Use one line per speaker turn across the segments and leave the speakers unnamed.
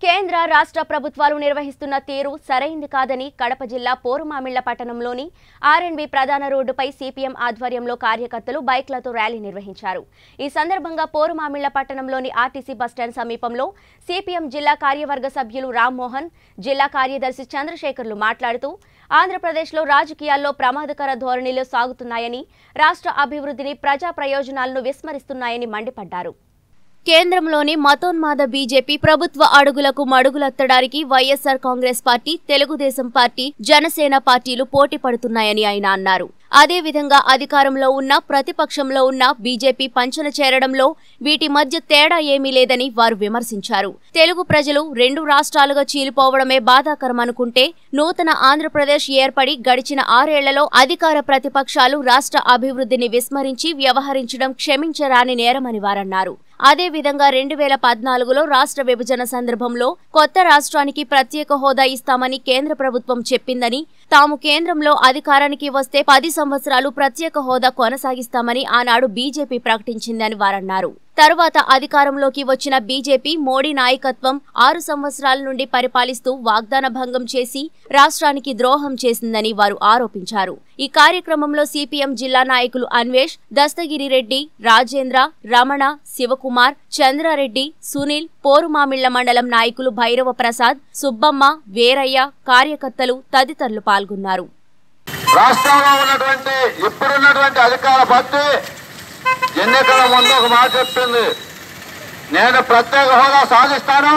కేంద్ర రాష్ట్ర ప్రభుత్వాలు నిర్వహిస్తున్న తీరు సరైంది కాదని కడప జిల్లా పోరుమామిళ్ల పట్టణంలోని ఆర్ఎండ్బి ప్రధాన రోడ్డుపై సిపిఎం ఆధ్వర్యంలో కార్యకర్తలు బైక్లతో ర్యాలీ నిర్వహించారు ఈ సందర్భంగా పోరుమామిళ్ల పట్టణంలోని ఆర్టీసీ బస్టాండ్ సమీపంలో సిపిఎం జిల్లా కార్యవర్గ సభ్యులు రామ్మోహన్ జిల్లా కార్యదర్శి చంద్రశేఖర్లు మాట్లాడుతూ ఆంధ్రప్రదేశ్లో రాజకీయాల్లో ప్రమాదకర ధోరణిలు సాగుతున్నాయని రాష్ట్ర అభివృద్ధిని ప్రజా ప్రయోజనాలను విస్మరిస్తున్నాయని మండిపడ్డారు కేంద్రంలోని మతోన్మాద బీజేపీ ప్రభుత్వ అడుగులకు మడుగులెత్తడానికి YSR Congress party Telugu Desam party Janasena పార్టీలు పోటీ పడుతున్నాయని ఆయన అన్నారు అదేవిధంగా అధికారంలో ఉన్న ప్రతిపక్షంలో ఉన్న బీజేపీ పంచన చేరడంలో వీటి మధ్య తేడా ఏమీ లేదని వారు విమర్శించారు తెలుగు ప్రజలు రెండు రాష్ట్రాలుగా చీలిపోవడమే బాధాకరమనుకుంటే నూతన ఆంధ్రప్రదేశ్ ఏర్పడి గడిచిన ఆరేళ్లలో అధికార ప్రతిపక్షాలు రాష్ట్ర అభివృద్ధిని విస్మరించి వ్యవహరించడం క్షమించరాని నేరమని వారన్నారు అదేవిధంగా రెండు వేల పద్నాలుగులో రాష్ట్ర విభజన సందర్భంలో కొత్త రాష్ట్రానికి ప్రత్యేక హోదా ఇస్తామని కేంద్ర ప్రభుత్వం చెప్పిందని తాము కేంద్రంలో అధికారానికి వస్తే పది సంవత్సరాలు ప్రత్యేక హోదా కొనసాగిస్తామని ఆనాడు బీజేపీ ప్రకటించిందని వారన్నారు తరువాత అధికారంలోకి వచ్చిన బీజేపీ మోడీ నాయకత్వం ఆరు సంవత్సరాల నుండి పరిపాలిస్తూ వాగ్దాన భంగం చేసి రాష్ట్రానికి ద్రోహం చేసిందని వారు ఆరోపించారు ఈ కార్యక్రమంలో సిపిఎం జిల్లా నాయకులు అన్వేష్ దస్తగిరి రెడ్డి రాజేంద్ర రమణ శివకుమార్ చంద్రారెడ్డి సునీల్ పోరుమామిళ్ల మండలం నాయకులు భైరవ ప్రసాద్ సుబ్బమ్మ వీరయ్య కార్యకర్తలు తదితరులు పాల్గొన్నారు
రాష్ట్రంలో ఉన్నటువంటి ఇప్పుడున్నటువంటి అధికార పార్టీ ఎన్నికల ముందు ఒక మాట చెప్పింది నేను ప్రత్యేక హోదా సాధిస్తాను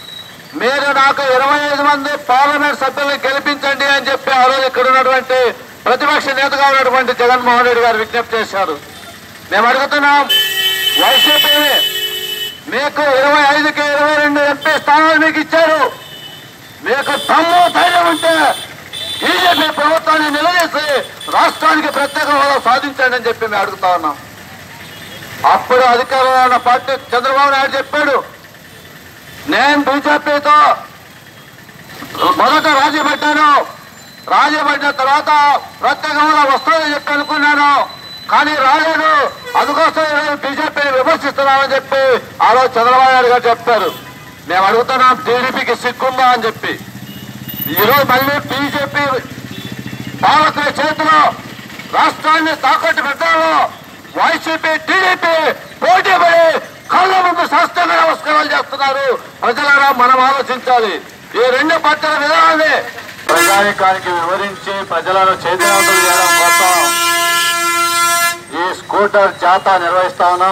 మీరు నాకు ఇరవై ఐదు మంది పార్లమెంట్ సభ్యుల్ని గెలిపించండి అని చెప్పి ఆ రోజు ఇక్కడ ఉన్నటువంటి ప్రతిపక్ష నేతగా ఉన్నటువంటి జగన్మోహన్ రెడ్డి గారు విజ్ఞప్తి చేశారు మేము అడుగుతున్నాం వైసీపీ మీకు ఇరవై ఐదుకి ఇరవై రెండు ఎంపీ స్థానాలు మీకు ఇచ్చారు మీకు తమ్ము ధైర్యం ఉంటే బీజేపీ ప్రభుత్వాన్ని నిలదీసి రాష్ట్రానికి ప్రత్యేక హోదా సాధించండి అని చెప్పి మేము అడుగుతా ఉన్నాం అప్పుడు అధికారంలో ఉన్న పార్టీ చంద్రబాబు నాయుడు చెప్పాడు నేను బీజేపీతో మొదట రాజీ పడ్డాను రాజీ పడిన తర్వాత ప్రత్యేక హోదా వస్తుందని చెప్పి అనుకున్నాను కానీ రాలేదు అందుకోసం ఈరోజు బీజేపీని విమర్శిస్తున్నామని చెప్పి ఆ రోజు చంద్రబాబు నాయుడు గారు చెప్పారు మేము అడుగుతున్నాం టీడీపీకి సిగ్గుందా అని చెప్పి ఈరోజు మళ్ళీ బీజేపీ పాలకుల చేతిలో రాష్ట్రాన్ని తాకట్టు పెట్టడంలో వైసీపీ టీడీపీ పోటీ పడి కళ్ళ ముందు శాస్త్రంగా నమస్కారాలు చేస్తున్నారు ప్రజలారా మనం ఆలోచించాలి ఈ రెండు పార్టీల విధానాన్ని ప్రజానికానికి వివరించి ప్రజలను చైతన్యవంతులు చేయడం కోసం ఈ స్కూటర్ జాతా నిర్వహిస్తా ఉన్నాం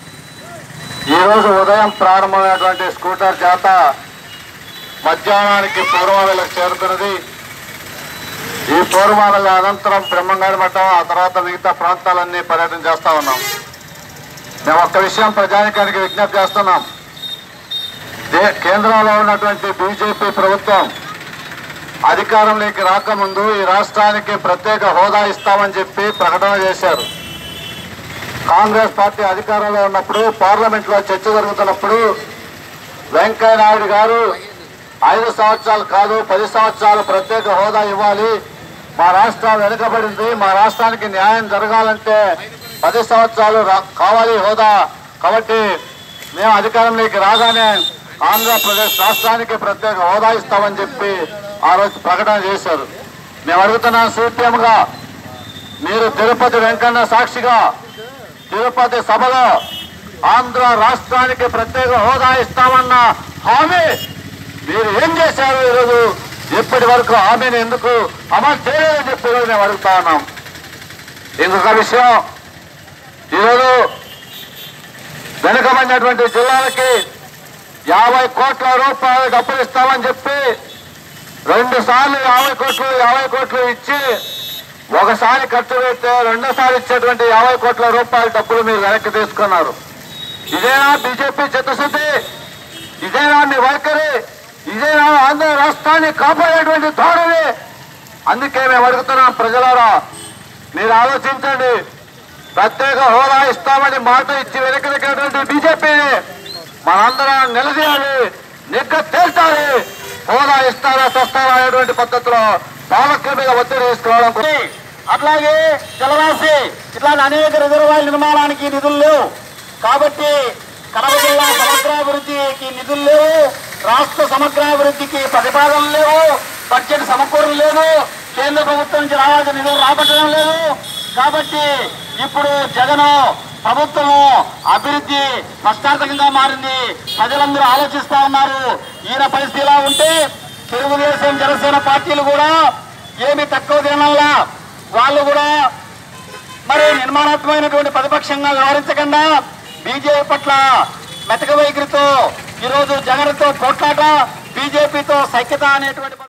ఈ రోజు ఉదయం ప్రారంభమైనటువంటి స్కూటర్ జాత మధ్యాహ్నానికి పూర్వవేళకు చేరుతున్నది ఈ పూర్వమాల అనంతరం బ్రహ్మంగారి మఠం ఆ తర్వాత మిగతా ప్రాంతాలన్నీ పర్యటన చేస్తా ఉన్నాం మేము ఒక్క విషయం ప్రజానికానికి విజ్ఞప్తి చేస్తున్నాం దే- కేంద్రంలో ఉన్నటువంటి బీజేపీ ప్రభుత్వం అధికారంలోకి రాకముందు ఈ రాష్ట్రానికి ప్రత్యేక హోదా ఇస్తామని చెప్పి ప్రకటన చేశారు కాంగ్రెస్ పార్టీ అధికారంలో ఉన్నప్పుడు పార్లమెంట్ లో చర్చ జరుగుతున్నప్పుడు వెంకయ్య నాయుడు గారు ఐదు సంవత్సరాలు కాదు పది సంవత్సరాలు ప్రత్యేక హోదా ఇవ్వాలి మా రాష్ట్రం వెనుకబడింది మా రాష్ట్రానికి న్యాయం జరగాలంటే పది సంవత్సరాలు రా- కావాలి హోదా కాబట్టి మేము అధికారంలోకి రాగానే ఆంధ్రప్రదేశ్ రాష్ట్రానికి ప్రత్యేక హోదా ఇస్తామని చెప్పి ఆ రోజు ప్రకటన చేశారు మేము అడుగుతున్నాం సిపిఎంగా మీరు తిరుపతి వెంకన్న సాక్షిగా తిరుపతి సభలో ఆంధ్ర రాష్ట్రానికి ప్రత్యేక హోదా ఇస్తామన్న హామీ మీరు ఏం చేశారు ఈరోజు ఇప్పటి వరకు హామీని ఎందుకు అమలు చేయలేదని చెప్పి ఈరోజు మేము అడుగుతా ఉన్నాం ఇంకొక విషయం ఈరోజు వెనుకబడినటువంటి జిల్లాలకి యాభై కోట్ల రూపాయలు డబ్బులు ఇస్తామని చెప్పి రెండు సార్లు యాభై కోట్లు యాభై కోట్లు ఇచ్చి ఒకసారి ఖర్చు పెడితే రెండోసారి ఇచ్చేటువంటి యాభై కోట్ల రూపాయల డబ్బులు మీరు వెనక్కి తీసుకున్నారు ఇదేనా బీజేపీ చిత్తశుద్ధి ఇదేనా మీ వైఖరి ఇదేనా ఆంధ్ర రాష్ట్రాన్ని కాపాడేటువంటి ధోరణి అందుకే మేము అడుగుతున్నాం ప్రజలారా మీరు ఆలోచించండి ప్రత్యేక హోదా ఇస్తామని మాట ఇచ్చి వెనకటువంటి బీజేపీని మనందరం నిలదీయాలి నిగ్గ తేల్చాలి హోదా ఇస్తారా తెస్తారా అనేటువంటి పద్ధతిలో పాలకుల మీద ఒత్తిడి తీసుకురావడం కోసం
అట్లాగే జలరాశి ఇట్లాంటి అనేక రిజర్వాయర్ నిర్మాణానికి నిధులు లేవు కాబట్టి కడప జిల్లా సమగ్రాభివృద్ధికి నిధులు లేవు రాష్ట్ర సమగ్రాభివృద్ధికి ప్రతిపాదనలు లేవు బడ్జెట్ సమకూరలు లేదు కేంద్ర ప్రభుత్వం నుంచి రావాల్సిన నిధులు రాబట్టడం లేదు కాబట్టి ఇప్పుడు జగన్ ప్రభుత్వము అభివృద్ధి ప్రశ్నార్థకంగా మారింది ప్రజలందరూ ఆలోచిస్తా ఉన్నారు ఈయన పరిస్థితి ఇలా ఉంటే తెలుగుదేశం జనసేన పార్టీలు కూడా ఏమి తక్కువ తినల్లా వాళ్ళు కూడా మరి నిర్మాణాత్మకమైనటువంటి ప్రతిపక్షంగా వ్యవహరించకుండా బీజేపీ పట్ల మెతక వైఖరితో ఈరోజు జగన్తో పోట్లాట బీజేపీతో సైక్యత అనేటువంటి